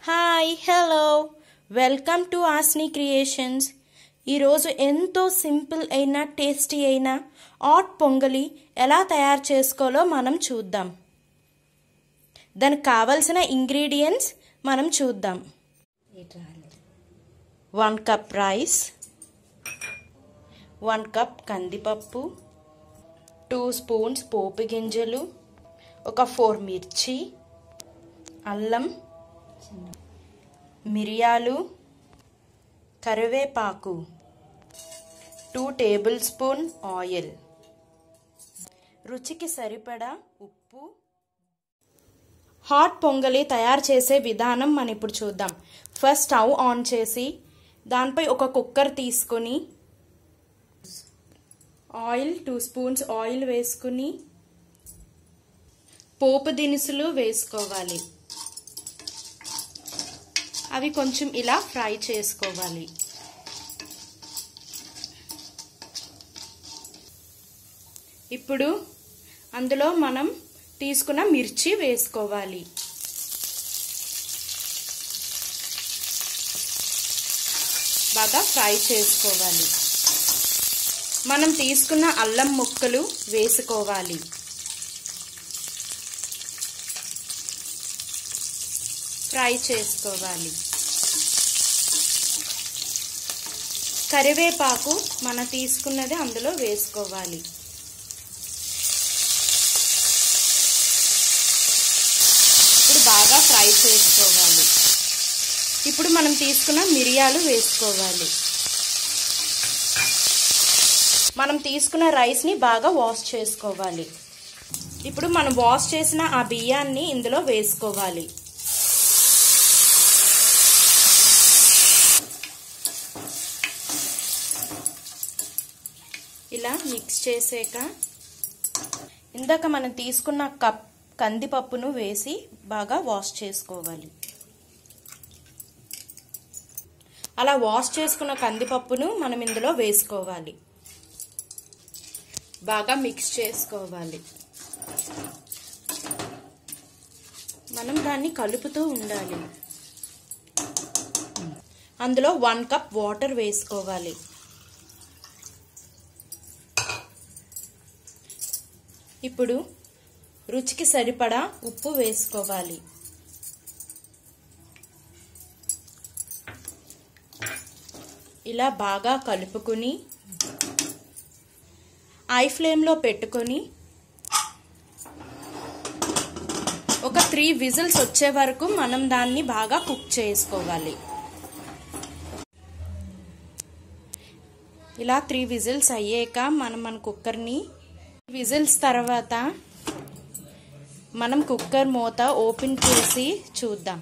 hi hello welcome to ఆస్ని creations ఈరోజు ఎంతో సింపుల్ అయిన టేస్టీ అయిన ఆట్ పొంగలి ఎలా తయారు చేసుకోవాలో మనం చూద్దాం దానికి కావలసిన ఇంగ్రీడియంట్స్ మనం చూద్దాం one cup rice one cup కందిపప్పు టూ స్పూన్స్ పోపు గింజలు ఒక ఫోర్ మిర్చి అల్లం మిరియాలు కరివేపాకు టూ టేబుల్ స్పూన్ ఆయిల్ రుచికి సరిపడా ఉప్పు హాట్ పొంగలి తయారు చేసే విధానం మనం ఇప్పుడు చూద్దాం ఫస్ట్ స్టవ్ ఆన్ చేసి దానిపై ఒక కుక్కర్ తీసుకొని ఆయిల్ టూ స్పూన్స్ ఆయిల్ వేసుకుని పోపు దినుసులు వేసుకోవాలి అవి కొంచెం ఇలా ఫ్రై చేసుకోవాలి ఇప్పుడు అందులో మనం తీసుకున్న మిర్చి వేసుకోవాలి బాగా ఫ్రై చేసుకోవాలి మనం తీసుకున్న అల్లం ముక్కలు వేసుకోవాలి ఫ్రై చేసుకోవాలి కరివేపాకు మన తీసుకున్నది అందులో వేసుకోవాలి ఇప్పుడు బాగా ఫ్రై చేసుకోవాలి ఇప్పుడు మనం తీసుకున్న మిరియాలు వేసుకోవాలి మనం తీసుకున్న రైస్ని బాగా వాష్ చేసుకోవాలి ఇప్పుడు మనం వాష్ చేసిన ఆ బియ్యాన్ని ఇందులో వేసుకోవాలి ఇలా మిక్స్ చేసాక ఇందాక మనం తీసుకున్న కప్ కందిపప్పును వేసి బాగా వాష్ చేసుకోవాలి అలా వాష్ చేసుకున్న కందిపప్పును మనం ఇందులో వేసుకోవాలి బాగా మిక్స్ చేసుకోవాలి మనం దాన్ని కలుపుతూ ఉండాలి అందులో వన్ కప్ వాటర్ వేసుకోవాలి ఇప్పుడు రుచికి సరిపడా ఉప్పు వేసుకోవాలి ఇలా బాగా కలుపుకుని ఐ ఫ్లేమ్లో పెట్టుకొని ఒక త్రీ విజిల్స్ వచ్చే వరకు మనం దాన్ని బాగా కుక్ చేసుకోవాలి ఇలా త్రీ విజిల్స్ అయ్యాక మనం మన కుక్కర్ని విజిల్స్ తర్వాత మనం కుక్కర్ మూత ఓపెన్ చేసి చూద్దాం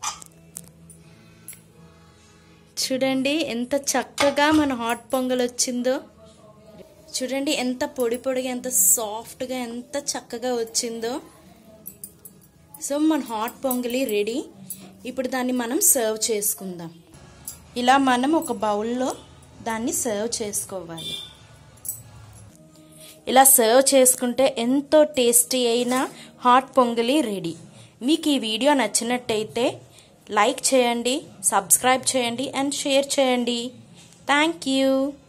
చూడండి ఎంత చక్కగా మన హాట్ పొంగల్ వచ్చిందో చూడండి ఎంత పొడి పొడిగా ఎంత సాఫ్ట్గా ఎంత చక్కగా వచ్చిందో సో మన హాట్ పొంగలి రెడీ ఇప్పుడు దాన్ని మనం సర్వ్ చేసుకుందాం ఇలా మనం ఒక బౌల్లో దాన్ని సర్వ్ చేసుకోవాలి ఇలా సర్వ్ చేసుకుంటే ఎంతో టేస్టీ అయిన హాట్ పొంగలి రెడీ మీకు ఈ వీడియో నచ్చినట్టయితే లైక్ చేయండి సబ్స్క్రైబ్ చేయండి అండ్ షేర్ చేయండి థ్యాంక్ యూ